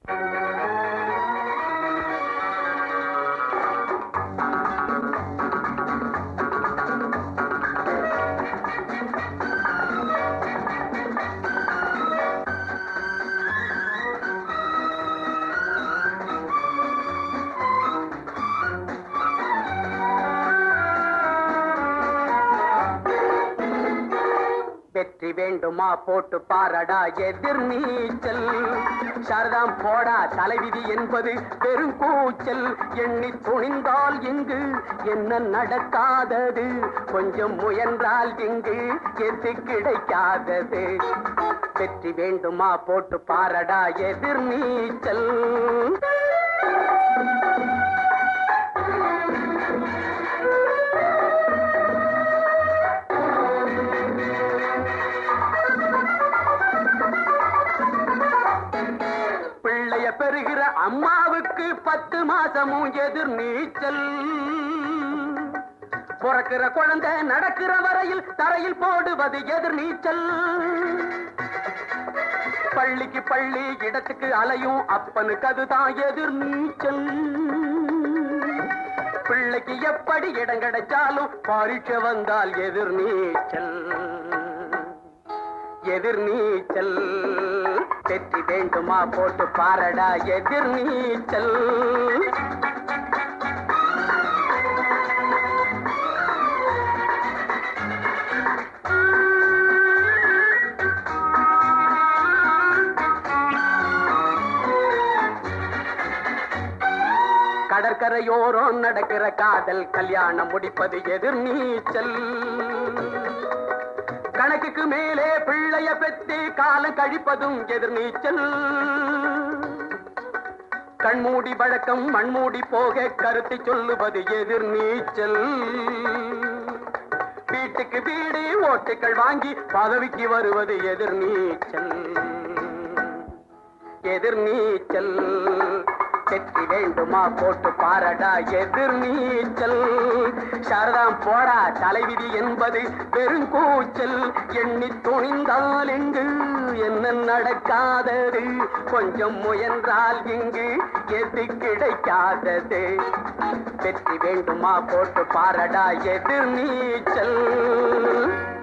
வெற்றி வேண்டுமா போட்டு பாரடா எதிர் நீச்சல் சாரதாம் போடா தலைவிதி என்பது பெருங்கூச்சல் எண்ணி துணிந்தால் இங்கு என்ன நடக்காதது கொஞ்சம் முயன்றால் இங்கு எது கிடைக்காதது வெற்றி வேண்டுமா போட்டு பாரடா எதிர் நீச்சல் பிள்ளைய பெறுகிற அம்மாவுக்கு பத்து மாசமும் எதிர் நீச்சல் பிறக்கிற குழந்தை நடக்கிற வரையில் தரையில் போடுவது எதிர் நீச்சல் பள்ளிக்கு பள்ளி இடத்துக்கு அலையும் அப்பனுக்கு அதுதான் எதிர் நீச்சல் பிள்ளைக்கு எப்படி இடம் கிடைச்சாலும் பரீட்சை வந்தால் எதிர் நீச்சல் எதிர் நீச்சல் வெற்றி வேண்டுமா போட்டு பாரடா எதிர் நீச்சல் கடற்கரையோரம் நடக்கிற காதல் கல்யாணம் முடிப்பது எதிர் நீச்சல் கணக்குக்கு மேலே பிள்ளைய பெத்து காலம் கழிப்பதும் எதிர் நீச்சல் கண்மூடி வழக்கம் மண்மூடி போக கருத்து சொல்லுவது எதிர் நீச்சல் வீட்டுக்கு வீடு ஓட்டுக்கள் வாங்கி பதவிக்கு வருவது எதிர் நீச்சல் எதிர் நீச்சல் வெற்றி வேண்டுமா போட்டு பாரடா எதிர் நீச்சல் சாரதாம் போடா தலைவிதி என்பது பெருங்கூச்சல் எண்ணி துணிந்தால் எங்கு என்ன நடக்காதது கொஞ்சம் முயன்றால் இங்கு எது கிடைக்காதது வெற்றி வேண்டுமா போட்டு பாரடா எதிர் நீச்சல்